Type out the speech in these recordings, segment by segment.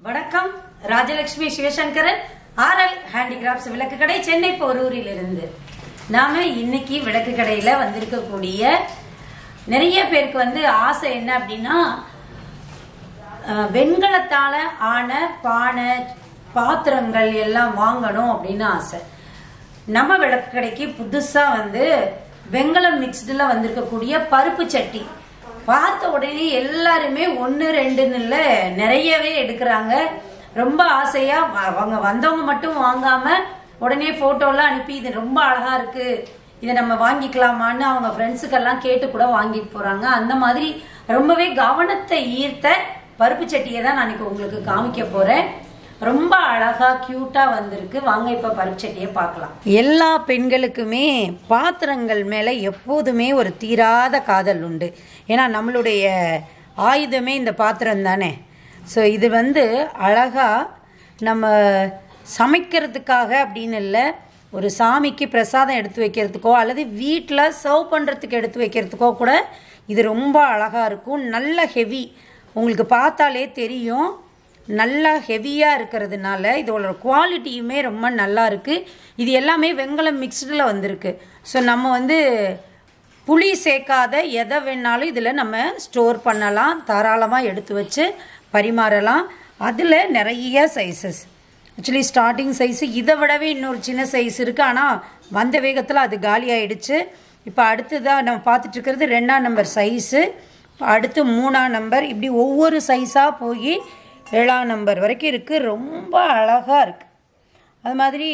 வணக்கம் Rajalakshmi Sivasankaran RL handicrafts விளக்கு கடை சென்னை போரூரில் இருந்து நாம இன்னைக்கு விளக்கு கடையில வந்திருக்கக்கூடிய நிறைய பேருக்கு வந்து ஆசை என்ன அப்படின்னா அஹ், வெண்கலத்தால ஆன பானை பாத்திரங்கள் எல்லாம் வாங்கணும் அப்படின்னு ஆசை நம்ம விளக்கு கடைக்கு புதுசா வந்து வெண்கலம் மிக்ஸ்டில் வந்திருக்கக்கூடிய பருப்பு சட்டி பார்த்த உடனே எல்லாருமே ஒன்று ரெண்டுன்னு இல்லை நிறையவே எடுக்கிறாங்க ரொம்ப ஆசையா வ- அவங்க வந்தவங்க மட்டும் வாங்காம உடனே போட்டோலாம் அனுப்பி இது ரொம்ப அழகா இருக்கு இதை நம்ம வாங்கிக்கலாமான்னு அவங்க ஃப்ரெண்ட்ஸுக்கெல்லாம் கேட்டு கூட வாங்கிட்டு போறாங்க அந்த மாதிரி ரொம்பவே கவனத்தை ஈர்த்த பருப்பு சட்டியை தான் நான் இன்னைக்கு உங்களுக்கு காமிக்க போறேன் ரொம்ப அழகா கியூட்டா வந்திருக்கு வாங்க இப்ப பருப்பு சட்டியை பார்க்கலாம் எல்லா பெண்களுக்குமே பாத்திரங்கள் மேல எப்போதுமே ஒரு தீராத காதல் உண்டு ஏன்னா நம்மளுடைய ஆயுதமே இந்த பாத்திரம் தானே ஸோ இது வந்து அழகா நம்ம சமைக்கிறதுக்காக அப்படின்னு இல்லை ஒரு சாமிக்கு பிரசாதம் எடுத்து வைக்கிறதுக்கோ அல்லது வீட்டில் சர்வ் பண்ணுறதுக்கு எடுத்து வைக்கிறதுக்கோ கூட இது ரொம்ப அழகாக இருக்கும் நல்ல ஹெவி உங்களுக்கு பார்த்தாலே தெரியும் நல்லா ஹெவியாக இருக்கிறதுனால இதோட குவாலிட்டியுமே ரொம்ப நல்லா இருக்குது இது எல்லாமே வெண்கலம் மிக்ஸ்டில் வந்திருக்கு ஸோ நம்ம வந்து புளி சேர்க்காத எதை வேணாலும் இதில் நம்ம ஸ்டோர் பண்ணலாம் தாராளமாக எடுத்து வச்சு பரிமாறலாம் அதில் நிறைய சைஸஸ் ஆக்சுவலி ஸ்டார்டிங் சைஸு இதை விடவே இன்னொரு சின்ன சைஸ் இருக்குது ஆனால் வந்த வேகத்தில் அது காலி ஆயிடுச்சு இப்போ அடுத்ததாக நம்ம பார்த்துட்டு இருக்கிறது ரெண்டாம் நம்பர் சைஸு அடுத்து மூணாம் நம்பர் இப்படி ஒவ்வொரு சைஸாக போய் ஏழாம் நம்பர் வரைக்கும் இருக்குது ரொம்ப அழகாக இருக்குது அது மாதிரி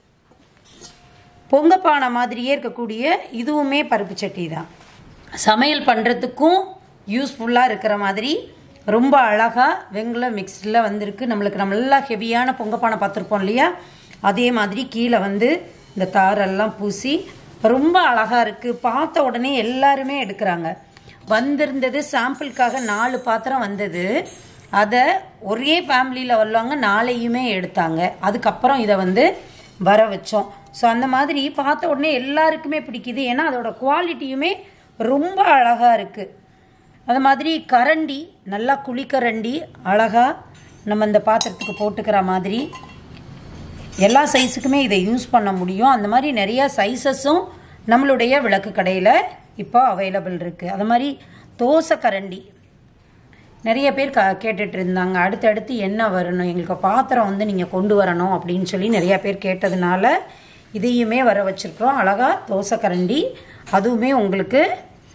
பொங்கப்பானை மாதிரியே இருக்கக்கூடிய இதுவுமே பருப்பு சட்டி தான் சமையல் பண்ணுறதுக்கும் யூஸ்ஃபுல்லாக இருக்கிற மாதிரி ரொம்ப அழகாக வெங்கல மிக்ஸில் வந்திருக்கு நம்மளுக்கு நம்ம நல்லா ஹெவியான பொங்கப்பானை பார்த்துருப்போம் இல்லையா அதே மாதிரி கீழே வந்து இந்த தாரெல்லாம் பூசி ரொம்ப அழகாக இருக்குது பார்த்த உடனே எல்லாருமே எடுக்கிறாங்க வந்திருந்தது சாம்பிளுக்காக நாலு பாத்திரம் வந்தது அதை ஒரே ஃபேமிலியில் உள்ளவங்க நாளையுமே எடுத்தாங்க அதுக்கப்புறம் இதை வந்து வர வச்சோம் ஸோ அந்த மாதிரி பார்த்த உடனே எல்லாருக்குமே பிடிக்குது ஏன்னா அதோட குவாலிட்டியுமே ரொம்ப அழகாக இருக்குது அது மாதிரி கரண்டி நல்லா குழிக்கரண்டி அழகாக நம்ம இந்த பாத்திரத்துக்கு போட்டுக்கிற மாதிரி எல்லா சைஸுக்குமே இதை யூஸ் பண்ண முடியும் அந்த மாதிரி நிறைய சைஸஸும் நம்மளுடைய விளக்கு கடையில் இப்போ அவைலபிள் இருக்குது அது மாதிரி தோசை கரண்டி நிறைய பேர் க கேட்டுட்டு இருந்தாங்க அடுத்தடுத்து என்ன வரணும் எங்களுக்கு பாத்திரம் வந்து நீங்கள் கொண்டு வரணும் அப்படின்னு சொல்லி நிறைய பேர் கேட்டதுனால இதையுமே வர வச்சுருக்கிறோம் அழகாக தோசை கரண்டி அதுவுமே உங்களுக்கு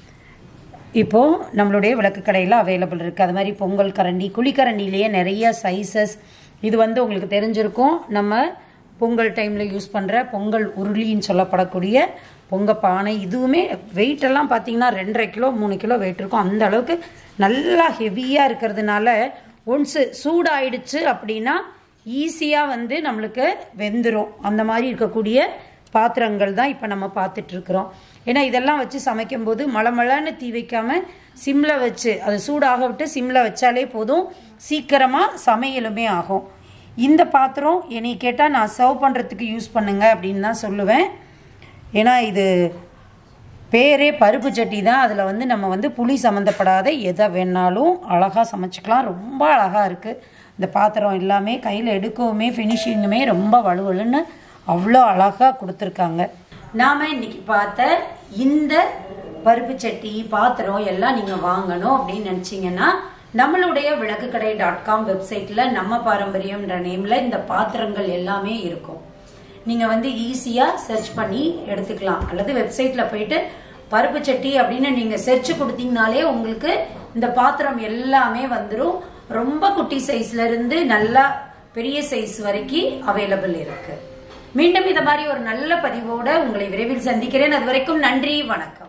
இப்போது நம்மளுடைய விளக்கு கடையில் அவைலபிள் இருக்குது அது மாதிரி பொங்கல் கரண்டி குழிக்கரண்டிலேயே நிறைய சைஸஸ் இது வந்து உங்களுக்கு தெரிஞ்சிருக்கும் நம்ம பொங்கல் டைமில் யூஸ் பண்ணுற பொங்கல் உருளின்னு சொல்லப்படக்கூடிய பொங்க பானை இதுவுமே weight எல்லாம் பார்த்தீங்கன்னா ரெண்டரை கிலோ மூணு கிலோ வெயிட் இருக்கும் அந்த அளவுக்கு நல்லா ஹெவியாக இருக்கிறதுனால ஒன்ஸு சூடாயிடுச்சு அப்படின்னா ஈஸியாக வந்து நம்மளுக்கு வெந்துடும் அந்த மாதிரி இருக்கக்கூடிய பாத்திரங்கள் தான் இப்போ நம்ம பார்த்துட்டு இருக்கிறோம் ஏன்னா இதெல்லாம் வச்சு சமைக்கும்போது மளமளன்னு தீ வைக்காம சிம்மில் வச்சு அது சூடாக விட்டு சிம்மில் வச்சாலே போதும் சீக்கிரமாக சமையலுமே ஆகும் இந்த பாத்திரம் என்னை கேட்டால் நான் சர்வ் பண்ணுறதுக்கு யூஸ் பண்ணுங்க அப்படின்னு தான் சொல்லுவேன் ஏன்னா இது பேரே பருப்பு சட்டி தான் அதில் வந்து நம்ம வந்து புளி சம்மந்தப்படாத எதை வேணாலும் அழகாக சமைச்சிக்கலாம் ரொம்ப அழகாக இருக்குது இந்த பாத்திரம் எல்லாமே கையில் எடுக்கவுமே ஃபினிஷிங்குமே ரொம்ப வலுவலுன்னு அவ்வளோ அழகாக கொடுத்துருக்காங்க நாம் இன்னைக்கு பார்த்த இந்த பருப்பு சட்டி பாத்திரம் எல்லாம் நீங்கள் வாங்கணும் அப்படின்னு நினச்சிங்கன்னா நம்மளுடைய விளக்குக்கடை டாட் காம் வெப்சைட்டில் நம்ம பாரம்பரியம்ன்ற நேமில் இந்த பாத்திரங்கள் எல்லாமே இருக்கும் நீங்கள் வந்து ஈஸியாக சர்ச் பண்ணி எடுத்துக்கலாம் அல்லது வெப்சைட்டில் போயிட்டு பருப்பு சட்டி அப்படின்னு நீங்கள் சர்ச் கொடுத்தீங்கனாலே உங்களுக்கு இந்த பாத்திரம் எல்லாமே வந்துடும் ரொம்ப குட்டி சைஸ்ல இருந்து நல்லா பெரிய சைஸ் வரைக்கும் அவைலபிள் இருக்கு மீண்டும் இந்த மாதிரி ஒரு நல்ல பதிவோட உங்களை விரைவில் சந்திக்கிறேன் அது வரைக்கும் நன்றி வணக்கம்